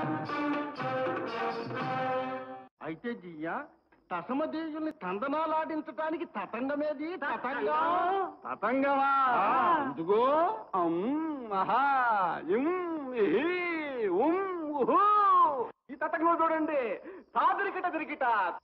అయితే జియ్యా తసమదేయుల్ని తందనాలాడించటానికి తతంగమేది తతంగం తతంగమా ఇదిగో అమ్, ఆహా, ఇమ్, ఇహి, ఉమ్, ఉహు. ఈ తతంగం చూడండి సాదరికిట తిరిగిట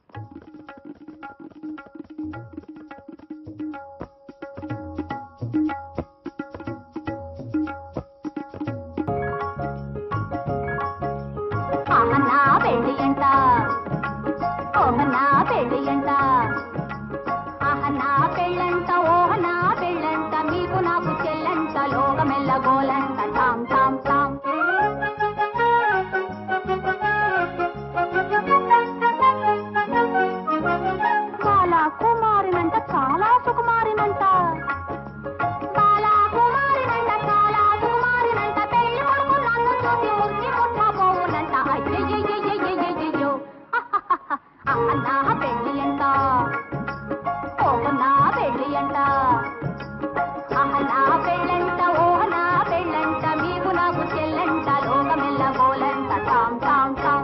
అమ్మన్నా పెళ్ళి అంట ఓహన్నా పెళ్ళి అంట అహన్నా పెళ్ళంట ఓహనా పెళ్ళంట మీకు నాకు చెల్లంట లోకమెల్ల గోలంట తాం తాం తాం చాలా కుమారినంట చాలా సుకుమారినంట చాలా కుమారినంట చాలా సుకుమారినంట పెళ్లి కొడుకు నన్ను చూసి మురిసి ముట్టబోవునంట అయ్యయ్యయ్యయ్యయ్యయ్యో అన్నా పెళ్లి అంట ఓహనా పెళ్లి అంట అహనా పెళ్ళంట ఓహనా పెళ్ళంట మీకు నాకు చెల్లంట లోకమెల్ల గోలంట టాం టాం టాం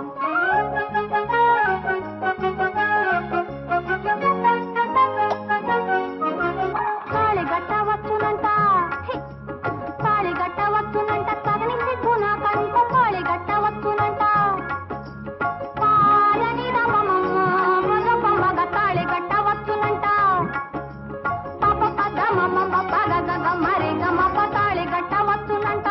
తాళి గట్టవచ్చునంట హి! తాళి గట్టవచ్చునంట తగని సిగ్గు నా కంట తాళి గట్టవచ్చునంట పాలని రమమమ్మ మగ మగ తాళి గట్టవచ్చునంట పాప పగ మమ్మ పగ గగ మరి గమ తాళి గట్టవచ్చునంట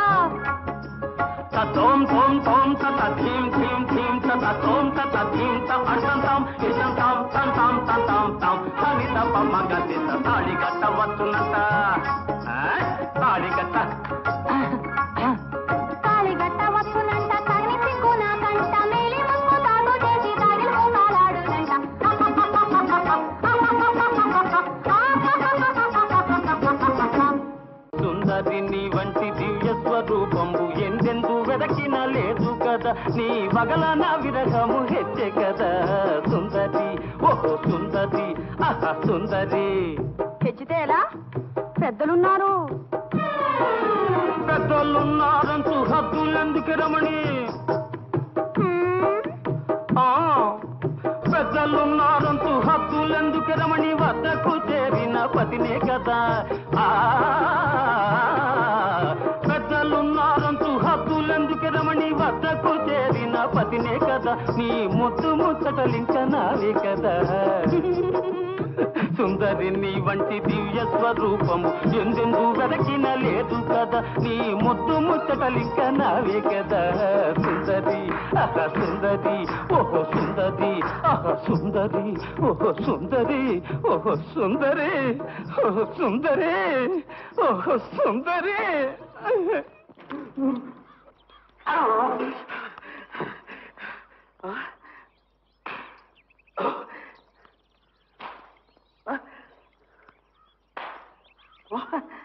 తోం తోం తోం తత ధీం ధీం ధీం తత తోం తత ధీం త అర్థం తాం ఇష్టం తాం తం తాం తం తాం తాం తని తప్ప మగ తిత తాళి కట్ట వస్తున్నట తాళి కట్ట తాళి గట్టవచ్చునంట తగని సిగ్గు నా కంట మేలి ముక్కు తాగు చేసి తాగిలి మూలాడాడునంట సుందరి నీ వంటి దివ్య స్వరూపంబు ఎందెందు వెదకిన లేదు కదా నీ వగల నా విరహము హెచ్చే కదా సుందరి ఓహో సుందరి ఆహా సుందరి తెచ్చితే ఎలా పెద్దలున్నారు పెద్దోళ్ళున్నారంటూ హద్దులెందుకు రమణి ఆ, పెద్దలున్నారంటూ హద్దులెందుకు రమణి వద్దకు చేరిన పతినే కదా ఆ పెద్దలున్నారంటూ హద్దులెందుకు రమణి వద్దకు చేరిన పతినే కదా నీ ముద్దు ముచ్చటలింక నావే కదా సుందరి నీ వంటి దివ్య స్వరూపము ఎందెందు వెదకిన లేదు కదా నీ ముద్దు ముచ్చటలింక నావే కదా సుందరి అహ సుందరి ఓహో సుందరి అహ సుందరి ఓహో సుందరి ఓహో సుందరి ఓహో సుందరి ఓహో సుందరి ఆ